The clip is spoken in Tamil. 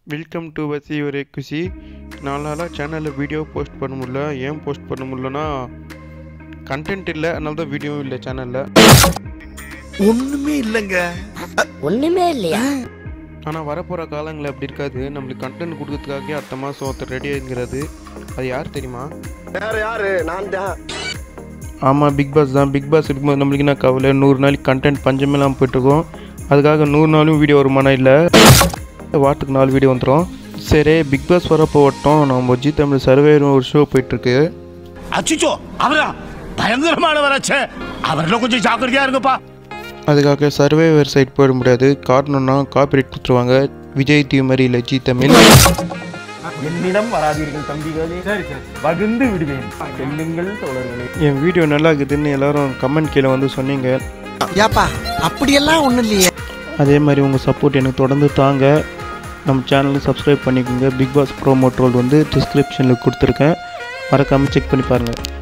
வெல்கம் டு வசி ஒரே குஷி நாலு நாளாக சேனலில் வீடியோ போஸ்ட் பண்ண முடியல ஏன் போஸ்ட் பண்ண முடியலன்னா கண்டென்ட் இல்லை அதனால தான் வீடியோவும் இல்லை சேனலில் ஒண்ணுமே இல்லைங்க ஒண்ணுமே இல்லையா ஆனால் வரப்போகிற காலங்களில் அப்படி இருக்காது நம்மளுக்கு கண்டென்ட் கொடுக்கறதுக்காகவே அடுத்த மாதம் ஒருத்தர் ரெடி ஆகிங்கிறது அது யார் தெரியுமா வேற யாரு நான் தான் ஆமாம் பிக் பாஸ் தான் பிக் பாஸ் இருக்கும்போது நம்மளுக்கு என்ன கவலை நூறு நாளைக்கு கண்டென்ட் பஞ்சமெல்லாம் போயிட்டுருக்கோம் அதுக்காக நூறு நாளும் வீடியோ வருமானம் இல்லை வாரத்துக்கு நாலு வீடியோ வந்துடும் சரி பிக் பாஸ் வரப்போ வட்டம் நம்ம ஜி தமிழ் சர்வேன்னு ஒரு ஷோ போயிட்டுருக்கு அச்சுச்சோ அவரா பயங்கரமானவராச்சே அவர்ல கொஞ்சம் ஜாக்கிரதையா இருங்கப்பா அதுக்காக சர்வேவர் சைட் போயிட முடியாது காரணம்னா காப்பிரைட் கொடுத்துருவாங்க விஜய் டிவி மாதிரி இல்லை ஜி தமிழ் என்னிடம் வராதீர்கள் தம்பிகளே சரி சரி பகிர்ந்து விடுவேன் செல்லுங்கள் தோழர்களே என் வீடியோ நல்லா இருக்குதுன்னு எல்லாரும் கமெண்ட் கீழே வந்து சொன்னீங்க ஏப்பா அப்படியெல்லாம் ஒண்ணும் இல்லையே அதே மாதிரி உங்கள் சப்போர்ட் எனக்கு தொடர்ந்து தாங்க நம்ம சேனலுக்கு சப்ஸ்கிரைப் பண்ணிக்கோங்க பிக் பாஸ் ப்ரோமோ ரோல் வந்து டிஸ்கிரிப்ஷனில் கொடுத்துருக்கேன் மறக்காமல் செக் பண்ணி பாருங்கள்